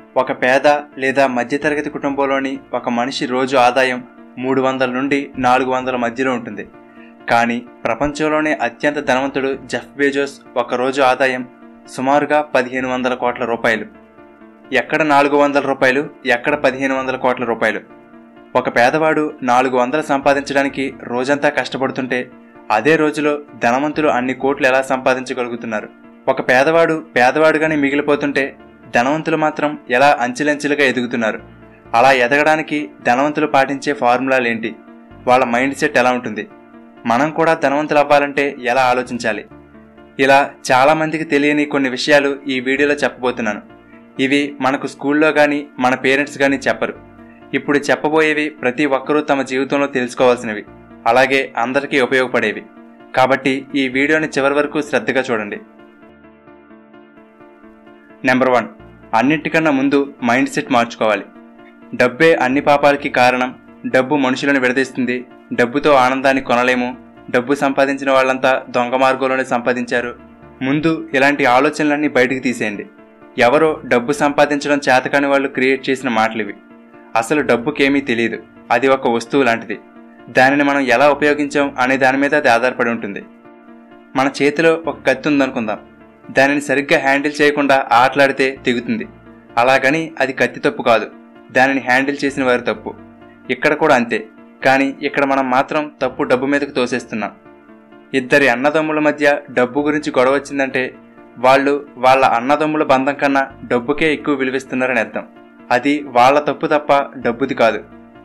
ఒక పేద లేదా మధ్యతరగతి కుటుంబంలోని ఒక మనిషి రోజు ఆదాయం మూడు వందల నుండి నాలుగు వందల మధ్యలో ఉంటుంది కానీ ప్రపంచంలోనే అత్యంత ధనవంతుడు జెఫ్ బేజోస్ ఒక రోజు ఆదాయం సుమారుగా పదిహేను వందల కోట్ల రూపాయలు ఎక్కడ నాలుగు వందల రూపాయలు ఎక్కడ పదిహేను వందల కోట్ల రూపాయలు ఒక పేదవాడు నాలుగు వందలు సంపాదించడానికి రోజంతా కష్టపడుతుంటే అదే రోజులో ధనవంతులు అన్ని కోట్లు ఎలా సంపాదించగలుగుతున్నారు ఒక పేదవాడు పేదవాడుగానే మిగిలిపోతుంటే ధనవంతులు మాత్రం ఎలా అంచెలంచెలుగా ఎదుగుతున్నారు అలా ఎదగడానికి ధనవంతులు పాటించే ఫార్ములాలేంటి వాళ్ళ మైండ్ సెట్ ఎలా ఉంటుంది మనం కూడా ధనవంతులు అవ్వాలంటే ఎలా ఆలోచించాలి ఇలా చాలామందికి తెలియని కొన్ని విషయాలు ఈ వీడియోలో చెప్పబోతున్నాను ఇవి మనకు స్కూల్లో కానీ మన పేరెంట్స్ కానీ చెప్పరు ఇప్పుడు చెప్పబోయేవి ప్రతి ఒక్కరూ తమ జీవితంలో తెలుసుకోవాల్సినవి అలాగే అందరికీ ఉపయోగపడేవి కాబట్టి ఈ వీడియోని చివరి వరకు శ్రద్ధగా చూడండి నెంబర్ వన్ అన్నిటికన్నా ముందు మైండ్ సెట్ మార్చుకోవాలి డబ్బే అన్ని పాపాలకి కారణం డబ్బు మనుషులను విడదీస్తుంది డబ్బుతో ఆనందాన్ని కొనలేము డబ్బు సంపాదించిన వాళ్ళంతా దొంగ మార్గంలోనే సంపాదించారు ముందు ఇలాంటి ఆలోచనలన్నీ బయటకు తీసేయండి ఎవరో డబ్బు సంపాదించడం చేతకాని వాళ్ళు క్రియేట్ చేసిన మాటలు ఇవి అసలు డబ్బుకేమీ తెలియదు అది ఒక వస్తువు లాంటిది దానిని మనం ఎలా ఉపయోగించాం అనే దాని మీద అది ఆధారపడి ఉంటుంది మన చేతిలో ఒక కత్తి ఉందనుకుందాం దానిని సరిగ్గా హ్యాండిల్ చేయకుండా ఆటలాడితే తెగుతుంది అలాగని అది కత్తి తప్పు కాదు దానిని హ్యాండిల్ చేసిన వారి తప్పు ఇక్కడ కూడా అంతే కానీ ఇక్కడ మనం మాత్రం తప్పు డబ్బు మీదకు తోసేస్తున్నాం ఇద్దరి అన్నదమ్ముల మధ్య డబ్బు గురించి గొడవ వచ్చిందంటే వాళ్ళు వాళ్ళ అన్నదమ్ముల బంధం కన్నా డబ్బుకే ఎక్కువ విలువిస్తున్నారని అర్థం అది వాళ్ళ తప్పు తప్ప డబ్బుది కాదు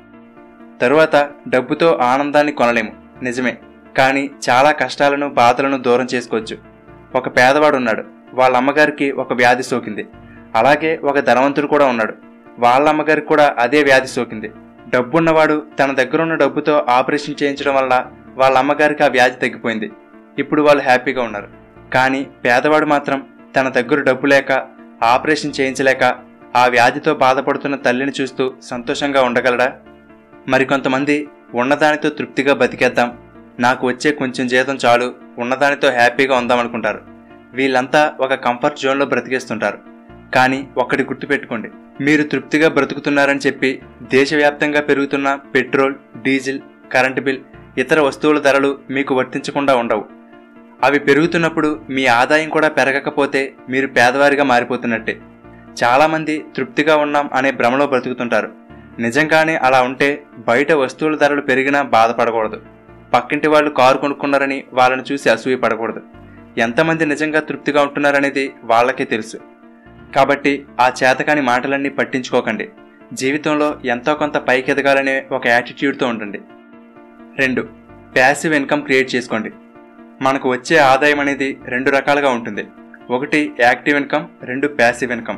తరువాత డబ్బుతో ఆనందాన్ని కొనలేము నిజమే కానీ చాలా కష్టాలను బాధలను దూరం చేసుకోవచ్చు ఒక పేదవాడు ఉన్నాడు వాళ్ళ అమ్మగారికి ఒక వ్యాధి సోకింది అలాగే ఒక ధనవంతుడు కూడా ఉన్నాడు వాళ్ళ అమ్మగారికి కూడా అదే వ్యాధి సోకింది డబ్బున్నవాడు తన దగ్గర ఉన్న డబ్బుతో ఆపరేషన్ చేయించడం వల్ల వాళ్ళ అమ్మగారికి ఆ వ్యాధి తగ్గిపోయింది ఇప్పుడు వాళ్ళు హ్యాపీగా ఉన్నారు కానీ పేదవాడు మాత్రం తన దగ్గర డబ్బు లేక ఆపరేషన్ చేయించలేక ఆ వ్యాధితో బాధపడుతున్న తల్లిని చూస్తూ సంతోషంగా ఉండగలడా మరికొంతమంది ఉన్నదానితో తృప్తిగా బతికేద్దాం నాకు వచ్చే కొంచెం జీతం చాలు ఉన్నదానితో హ్యాపీగా ఉందామనుకుంటారు వీళ్ళంతా ఒక కంఫర్ట్ జోన్లో బ్రతికేస్తుంటారు కానీ ఒక్కటి గుర్తుపెట్టుకోండి మీరు తృప్తిగా బ్రతుకుతున్నారని చెప్పి దేశవ్యాప్తంగా పెరుగుతున్న పెట్రోల్ డీజిల్ కరెంటు బిల్ ఇతర వస్తువుల ధరలు మీకు వర్తించకుండా ఉండవు అవి పెరుగుతున్నప్పుడు మీ ఆదాయం కూడా పెరగకపోతే మీరు పేదవారిగా మారిపోతున్నట్టే చాలామంది తృప్తిగా ఉన్నాం అనే భ్రమలో బ్రతుకుతుంటారు నిజంగానే అలా ఉంటే బయట వస్తువుల ధరలు పెరిగినా బాధపడకూడదు పక్కింటి వాళ్ళు కారు కొనుక్కున్నారని వాళ్ళని చూసి అసూయ పడకూడదు ఎంతమంది నిజంగా తృప్తిగా ఉంటున్నారనేది వాళ్ళకే తెలుసు కాబట్టి ఆ చేతకాని మాటలన్నీ పట్టించుకోకండి జీవితంలో ఎంతో కొంత పైకి ఎదగాలనే ఒక యాటిట్యూడ్తో ఉండండి రెండు ప్యాసివ్ ఇన్కమ్ క్రియేట్ చేసుకోండి మనకు వచ్చే ఆదాయం అనేది రెండు రకాలుగా ఉంటుంది ఒకటి యాక్టివ్ ఇన్కమ్ రెండు ప్యాసివ్ ఇన్కమ్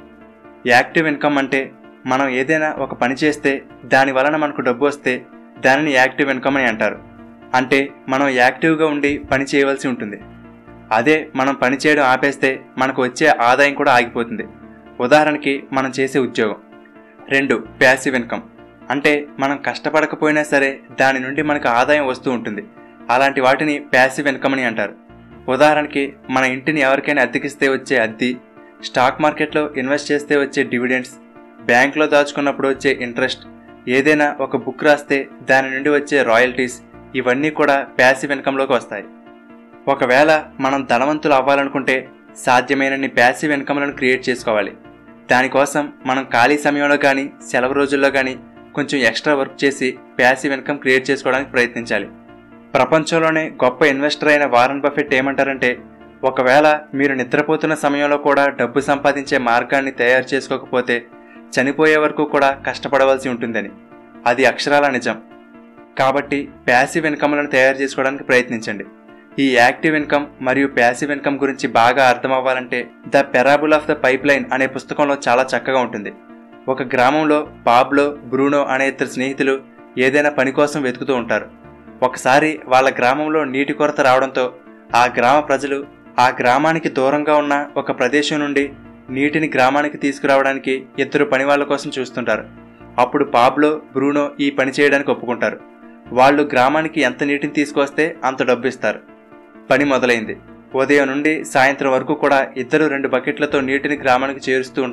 యాక్టివ్ ఇన్కమ్ అంటే మనం ఏదైనా ఒక పని చేస్తే దాని వలన మనకు డబ్బు వస్తే దానిని యాక్టివ్ ఇన్కమ్ అని అంటారు అంటే మనం యాక్టివ్గా ఉండి పని చేయవలసి ఉంటుంది అదే మనం పని చేయడం ఆపేస్తే మనకు వచ్చే ఆదాయం కూడా ఆగిపోతుంది ఉదాహరణకి మనం చేసే ఉద్యోగం రెండు ప్యాసివ్ ఇన్కమ్ అంటే మనం కష్టపడకపోయినా సరే దాని నుండి మనకు ఆదాయం వస్తూ ఉంటుంది అలాంటి వాటిని ప్యాసివ్ ఇన్కమ్ అని అంటారు ఉదాహరణకి మన ఇంటిని ఎవరికైనా అద్దెకిస్తే వచ్చే అద్దె స్టాక్ మార్కెట్లో ఇన్వెస్ట్ చేస్తే వచ్చే డివిడెండ్స్ బ్యాంకులో దాచుకున్నప్పుడు వచ్చే ఇంట్రెస్ట్ ఏదైనా ఒక బుక్ రాస్తే దాని నుండి వచ్చే రాయల్టీస్ ఇవన్నీ కూడా ప్యాసివ్ ఇన్కంలోకి వస్తాయి ఒకవేళ మనం ధనవంతులు అవ్వాలనుకుంటే సాధ్యమైనన్ని ప్యాసివ్ ఇన్కమ్లను క్రియేట్ చేసుకోవాలి దానికోసం మనం ఖాళీ సమయంలో కానీ సెలవు రోజుల్లో కానీ కొంచెం ఎక్స్ట్రా వర్క్ చేసి ప్యాసివ్ ఇన్కమ్ క్రియేట్ చేసుకోవడానికి ప్రయత్నించాలి ప్రపంచంలోనే గొప్ప ఇన్వెస్టర్ అయిన వారన్ బఫెట్ ఏమంటారంటే ఒకవేళ మీరు నిద్రపోతున్న సమయంలో కూడా డబ్బు సంపాదించే మార్గాన్ని తయారు చేసుకోకపోతే చనిపోయే వరకు కూడా కష్టపడవలసి ఉంటుందని అది అక్షరాల నిజం కాబట్టి ప్యాసివ్ ఇన్కమ్లను తయారు చేసుకోవడానికి ప్రయత్నించండి ఈ యాక్టివ్ ఇన్కమ్ మరియు ప్యాసివ్ ఇన్కమ్ గురించి బాగా అర్థం అవ్వాలంటే the parable of the pipeline అనే పుస్తకంలో చాలా చక్కగా ఉంటుంది ఒక గ్రామంలో బాబ్లో బ్రూనో అనే ఇద్దరు స్నేహితులు ఏదైనా పని కోసం వెతుకుతూ ఉంటారు ఒకసారి వాళ్ళ గ్రామంలో నీటి కొరత రావడంతో ఆ గ్రామ ప్రజలు ఆ గ్రామానికి దూరంగా ఉన్న ఒక ప్రదేశం నుండి నీటిని గ్రామానికి తీసుకురావడానికి ఇద్దరు పని వాళ్ళ కోసం చూస్తుంటారు అప్పుడు పాబ్లో బ్రూనో ఈ పని చేయడానికి ఒప్పుకుంటారు వాళ్ళు గ్రామానికి ఎంత నీటిని తీసుకొస్తే అంత డబ్బు ఇస్తారు పని మొదలైంది ఉదయం నుండి సాయంత్రం వరకు కూడా ఇద్దరు రెండు బకెట్లతో నీటిని గ్రామానికి చేరుస్తూ ఉంటారు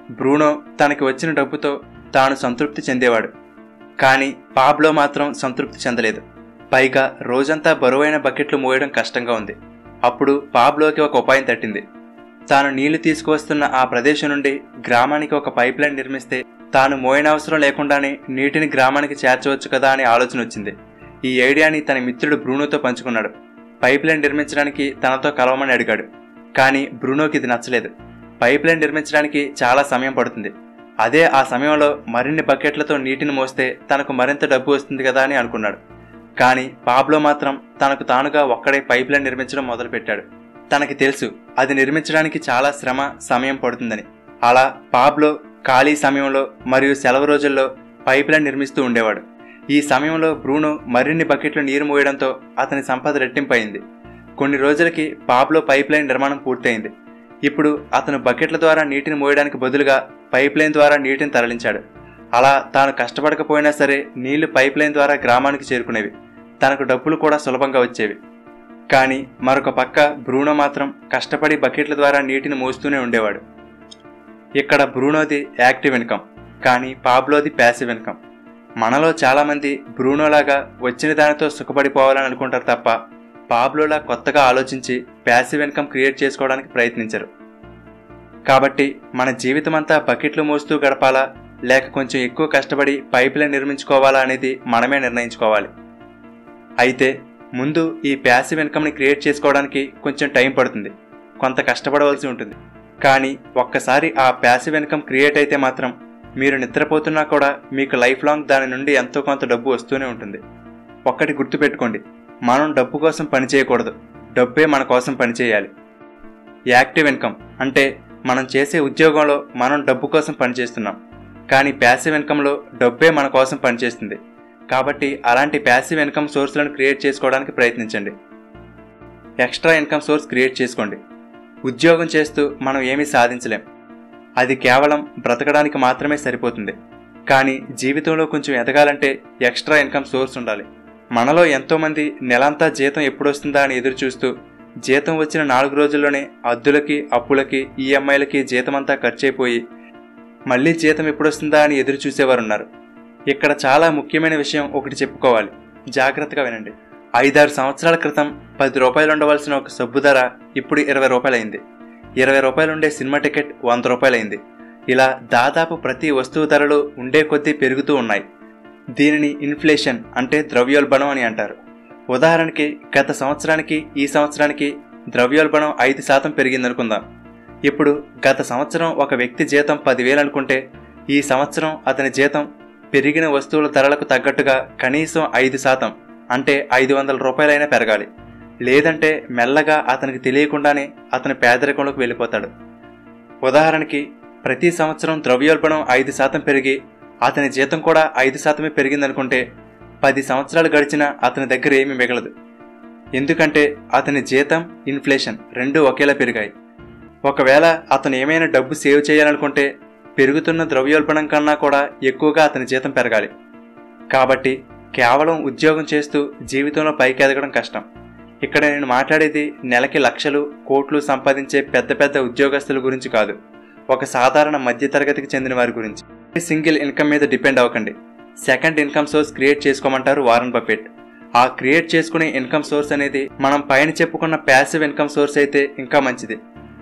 బ్రూనో తనకి వచ్చిన డబ్బుతో తాను సంతృప్తి చెందేవాడు కానీ పాబ్లో మాత్రం సంతృప్తి చెందలేదు పైగా రోజంతా బరువైన బకెట్లు మోయడం కష్టంగా ఉంది అప్పుడు పాబ్లోకి ఒక ఉపాయం తట్టింది తాను నీళ్లు తీసుకువస్తున్న ఆ ప్రదేశం నుండి గ్రామానికి ఒక పైప్ లైన్ నిర్మిస్తే తాను మోయనవసరం లేకుండానే నీటిని గ్రామానికి చేర్చవచ్చు కదా అనే ఆలోచన వచ్చింది ఈ ఐడియాని తన మిత్రుడు బ్రూనోతో పంచుకున్నాడు పైప్ లైన్ నిర్మించడానికి తనతో కలవమని అడిగాడు కానీ బ్రూనోకి ఇది నచ్చలేదు పైప్ లైన్ నిర్మించడానికి చాలా సమయం పడుతుంది అదే ఆ సమయంలో మరిన్ని బకెట్లతో నీటిని మోస్తే తనకు మరింత డబ్బు వస్తుంది కదా అని అనుకున్నాడు కానీ పాబ్లో మాత్రం తనకు తానుగా ఒక్కడే పైప్ లైన్ నిర్మించడం మొదలుపెట్టాడు తనకి తెలుసు అది నిర్మించడానికి చాలా శ్రమ సమయం పడుతుందని అలా పాబ్లో ఖాళీ సమయంలో మరియు సెలవు రోజుల్లో పైప్ లైన్ నిర్మిస్తూ ఉండేవాడు ఈ సమయంలో బ్రూనో మరిన్ని బకెట్లు నీరు మోయడంతో అతని సంపద రెట్టింపయింది కొన్ని రోజులకి పాబ్లో పైప్ లైన్ నిర్మాణం పూర్తయింది ఇప్పుడు అతను బకెట్ల ద్వారా నీటిని మోయడానికి బదులుగా పైప్ లైన్ ద్వారా నీటిని తరలించాడు అలా తాను కష్టపడకపోయినా సరే నీళ్లు పైప్ లైన్ ద్వారా గ్రామానికి చేరుకునేవి తనకు డబ్బులు కూడా సులభంగా వచ్చేవి కానీ మరొక పక్క బ్రూనో మాత్రం కష్టపడి బకెట్ల ద్వారా నీటిని మోస్తూనే ఉండేవాడు ఇక్కడ బ్రూనోది యాక్టివ్ ఇన్కమ్ కానీ పాబ్లోది ప్యాసివ్ ఇన్కమ్ మనలో చాలామంది బ్రూనోలాగా వచ్చిన దానితో సుఖపడిపోవాలని అనుకుంటారు తప్ప పాబ్లోలా కొత్తగా ఆలోచించి ప్యాసివ్ ఇన్కమ్ క్రియేట్ చేసుకోవడానికి ప్రయత్నించరు కాబట్టి మన జీవితం అంతా బకెట్లు మోస్తూ గడపాలా లేక కొంచెం ఎక్కువ కష్టపడి పైపులైన్ నిర్మించుకోవాలా అనేది మనమే నిర్ణయించుకోవాలి అయితే ముందు ఈ ప్యాసివ్ ఇన్కమ్ని క్రియేట్ చేసుకోవడానికి కొంచెం టైం పడుతుంది కొంత కష్టపడవలసి ఉంటుంది కానీ ఒక్కసారి ఆ ప్యాసివ్ ఇన్కమ్ క్రియేట్ అయితే మాత్రం మీరు నిద్రపోతున్నా కూడా మీకు లైఫ్ లాంగ్ దాని నుండి ఎంతో కొంత డబ్బు వస్తూనే ఉంటుంది ఒక్కటి గుర్తుపెట్టుకోండి మనం డబ్బు కోసం పని చేయకూడదు డబ్బే మన కోసం పనిచేయాలి యాక్టివ్ ఇన్కమ్ అంటే మనం చేసే ఉద్యోగంలో మనం డబ్బు కోసం పనిచేస్తున్నాం కానీ ప్యాసివ్ ఇన్కంలో డబ్బే మన కోసం పనిచేస్తుంది కాబట్టి అలాంటి ప్యాసివ్ ఇన్కమ్ సోర్స్లను క్రియేట్ చేసుకోవడానికి ప్రయత్నించండి ఎక్స్ట్రా ఇన్కమ్ సోర్స్ క్రియేట్ చేసుకోండి ఉద్యోగం చేస్తూ మనం ఏమీ సాధించలేం అది కేవలం బ్రతకడానికి మాత్రమే సరిపోతుంది కానీ జీవితంలో కొంచెం ఎదగాలంటే ఎక్స్ట్రా ఇన్కమ్ సోర్స్ ఉండాలి మనలో ఎంతోమంది నెలంతా జీతం ఎప్పుడొస్తుందా అని ఎదురు చూస్తూ జీతం వచ్చిన నాలుగు రోజుల్లోనే అద్దులకి అప్పులకి ఈఎంఐలకి జీతమంతా ఖర్చయిపోయి మళ్ళీ జీతం ఎప్పుడొస్తుందా అని ఎదురు చూసేవారున్నారు ఇక్కడ చాలా ముఖ్యమైన విషయం ఒకటి చెప్పుకోవాలి జాగ్రత్తగా వినండి ఐదారు సంవత్సరాల క్రితం పది రూపాయలు ఉండవలసిన ఒక సబ్బు ధర ఇప్పుడు ఇరవై రూపాయలైంది ఇరవై రూపాయలు ఉండే సినిమా టికెట్ వంద రూపాయలైంది ఇలా దాదాపు ప్రతి వస్తువు ధరలు ఉండే కొద్దీ పెరుగుతూ ఉన్నాయి దీనిని ఇన్ఫ్లేషన్ అంటే ద్రవ్యోల్బణం అని అంటారు ఉదాహరణకి గత సంవత్సరానికి ఈ సంవత్సరానికి ద్రవ్యోల్బణం ఐదు శాతం పెరిగిందనుకుందాం ఇప్పుడు గత సంవత్సరం ఒక వ్యక్తి జీతం పదివేలు అనుకుంటే ఈ సంవత్సరం అతని జీతం పెరిగిన వస్తువుల ధరలకు తగ్గట్టుగా కనీసం ఐదు శాతం అంటే ఐదు వందల రూపాయలైనా పెరగాలి లేదంటే మెల్లగా అతనికి తెలియకుండానే అతని పేదరికంలోకి వెళ్ళిపోతాడు ఉదాహరణకి ప్రతి సంవత్సరం ద్రవ్యోల్బణం ఐదు శాతం పెరిగి అతని జీతం కూడా ఐదు శాతమే పెరిగిందనుకుంటే పది సంవత్సరాలు గడిచినా అతని దగ్గర ఏమీ మిగలదు ఎందుకంటే అతని జీతం ఇన్ఫ్లేషన్ రెండూ ఒకేలా పెరిగాయి ఒకవేళ అతను ఏమైనా డబ్బు సేవ్ చేయాలనుకుంటే పెరుగుతున్న ద్రవ్యోల్బణం కన్నా కూడా ఎక్కువగా అతని జీతం పెరగాలి కాబట్టి కేవలం ఉద్యోగం చేస్తూ జీవితంలో పైకి ఎదగడం కష్టం ఇక్కడ నేను మాట్లాడేది నెలకి లక్షలు కోట్లు సంపాదించే పెద్ద పెద్ద ఉద్యోగస్తుల గురించి కాదు ఒక సాధారణ మధ్యతరగతికి చెందిన వారి గురించి సింగిల్ ఇన్కమ్ మీద డిపెండ్ అవ్వకండి సెకండ్ ఇన్కమ్ సోర్స్ క్రియేట్ చేసుకోమంటారు వారన్ బఫెట్ ఆ క్రియేట్ చేసుకునే ఇన్కమ్ సోర్స్ అనేది మనం పైన చెప్పుకున్న ప్యాసివ్ ఇన్కమ్ సోర్స్ అయితే ఇంకా మంచిది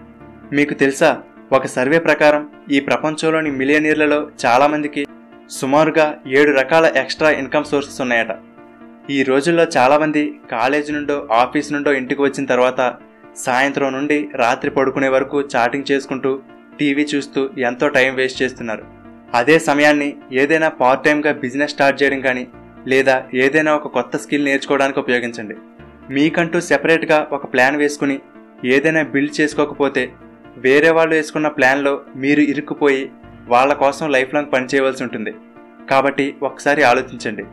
మీకు తెలుసా ఒక సర్వే ప్రకారం ఈ ప్రపంచంలోని మిలియనీర్లలో చాలామందికి సుమారుగా ఏడు రకాల ఎక్స్ట్రా ఇన్కమ్ సోర్సెస్ ఉన్నాయట ఈ రోజుల్లో చాలామంది కాలేజ్ నుండో ఆఫీస్ నుండో ఇంటికి వచ్చిన తర్వాత సాయంత్రం నుండి రాత్రి పడుకునే వరకు చాటింగ్ చేసుకుంటూ టీవీ చూస్తూ ఎంతో టైం వేస్ట్ చేస్తున్నారు అదే సమయాన్ని ఏదైనా పార్ట్ టైంగా బిజినెస్ స్టార్ట్ చేయడం కానీ లేదా ఏదైనా ఒక కొత్త స్కిల్ నేర్చుకోవడానికి ఉపయోగించండి మీకంటూ సెపరేట్గా ఒక ప్లాన్ వేసుకుని ఏదైనా బిల్డ్ చేసుకోకపోతే వేరే వాళ్ళు వేసుకున్న ప్లాన్లో మీరు ఇరుక్కుపోయి వాళ్ళ కోసం లైఫ్ లాంగ్ పనిచేయవలసి ఉంటుంది కాబట్టి ఒకసారి ఆలోచించండి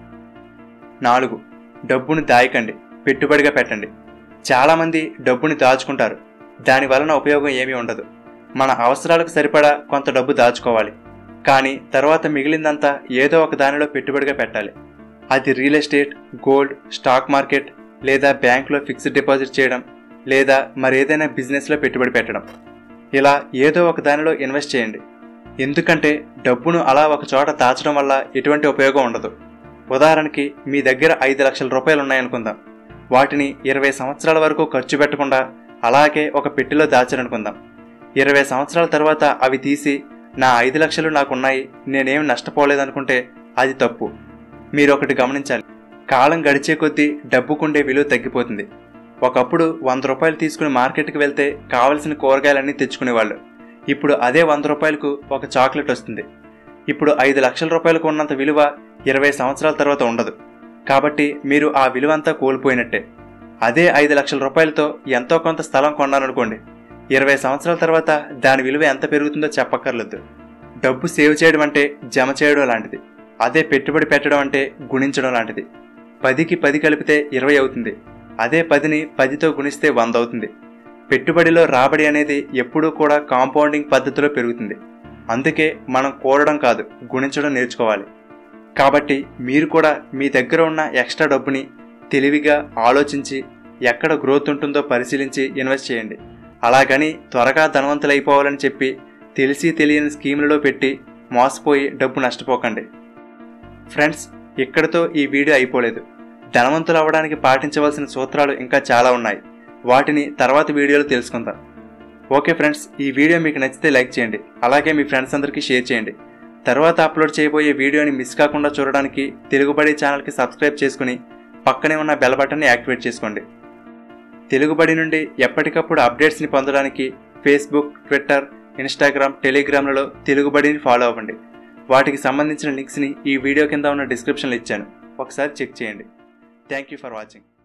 నాలుగు డబ్బును దాయకండి పెట్టుబడిగా పెట్టండి చాలామంది డబ్బుని దాచుకుంటారు దాని వలన ఉపయోగం ఏమీ ఉండదు మన అవసరాలకు సరిపడా కొంత డబ్బు దాచుకోవాలి కానీ తర్వాత మిగిలిందంతా ఏదో ఒక దానిలో పెట్టుబడిగా పెట్టాలి అది real estate gold stock market లేదా బ్యాంకులో ఫిక్స్డ్ డిపాజిట్ చేయడం లేదా మరేదైనా బిజినెస్లో పెట్టుబడి పెట్టడం ఇలా ఏదో ఒక దానిలో ఇన్వెస్ట్ చేయండి ఎందుకంటే డబ్బును అలా ఒక చోట దాచడం వల్ల ఎటువంటి ఉపయోగం ఉండదు ఉదాహరణకి మీ దగ్గర ఐదు లక్షల రూపాయలు ఉన్నాయనుకుందాం వాటిని ఇరవై సంవత్సరాల వరకు ఖర్చు పెట్టకుండా అలాగే ఒక పెట్టెలో దాచారనుకుందాం ఇరవై సంవత్సరాల తర్వాత అవి తీసి నా ఐదు లక్షలు నాకున్నాయి నేనేం నష్టపోలేదనుకుంటే అది తప్పు మీరు ఒకటి గమనించాలి కాలం గడిచే కొద్దీ డబ్బుకుండే విలువ తగ్గిపోతుంది ఒకప్పుడు వంద రూపాయలు తీసుకుని మార్కెట్కి వెళ్తే కావలసిన కూరగాయలన్నీ తెచ్చుకునేవాళ్ళు ఇప్పుడు అదే వంద రూపాయలకు ఒక చాక్లెట్ వస్తుంది ఇప్పుడు ఐదు లక్షల రూపాయలకు ఉన్నంత విలువ ఇరవై సంవత్సరాల తర్వాత ఉండదు కాబట్టి మీరు ఆ విలువ అంతా కోల్పోయినట్టే అదే ఐదు లక్షల రూపాయలతో ఎంతో కొంత స్థలం కొన్నారనుకోండి ఇరవై సంవత్సరాల తర్వాత దాని విలువ ఎంత పెరుగుతుందో చెప్పక్కర్లేదు డబ్బు సేవ్ చేయడం అంటే జమ చేయడం లాంటిది అదే పెట్టుబడి పెట్టడం అంటే గుణించడం లాంటిది పదికి పది కలిపితే ఇరవై అవుతుంది అదే పదిని పదితో గుణిస్తే వంద అవుతుంది పెట్టుబడిలో రాబడి అనేది ఎప్పుడూ కూడా కాంపౌండింగ్ పద్ధతిలో పెరుగుతుంది అందుకే మనం కూడడం కాదు గుణించడం నేర్చుకోవాలి కాబట్టి మీరు కూడా మీ దగ్గర ఉన్న ఎక్స్ట్రా డబ్బుని తెలివిగా ఆలోచించి ఎక్కడ గ్రోత్ ఉంటుందో పరిశీలించి ఇన్వెస్ట్ చేయండి అలాగని త్వరగా ధనవంతులైపోవాలని చెప్పి తెలిసి తెలియని స్కీములలో పెట్టి మోసపోయి డబ్బు నష్టపోకండి ఫ్రెండ్స్ ఇక్కడితో ఈ వీడియో అయిపోలేదు ధనవంతులు అవ్వడానికి పాటించవలసిన సూత్రాలు ఇంకా చాలా ఉన్నాయి వాటిని తర్వాత వీడియోలో తెలుసుకుందాం ఓకే ఫ్రెండ్స్ ఈ వీడియో మీకు నచ్చితే లైక్ చేయండి అలాగే మీ ఫ్రెండ్స్ అందరికీ షేర్ చేయండి తర్వాత అప్లోడ్ చేయబోయే వీడియోని మిస్ కాకుండా చూడడానికి తెలుగుబడి ఛానల్కి సబ్స్క్రైబ్ చేసుకుని పక్కనే ఉన్న బెల్ బటన్ని యాక్టివేట్ చేసుకోండి తెలుగుబడి నుండి ఎప్పటికప్పుడు అప్డేట్స్ని పొందడానికి ఫేస్బుక్ ట్విట్టర్ ఇన్స్టాగ్రామ్ టెలిగ్రామ్లలో తెలుగుబడిని ఫాలో అవ్వండి వాటికి సంబంధించిన లింక్స్ని ఈ వీడియో కింద ఉన్న డిస్క్రిప్షన్లో ఇచ్చాను ఒకసారి చెక్ చేయండి థ్యాంక్ యూ ఫర్ వాచింగ్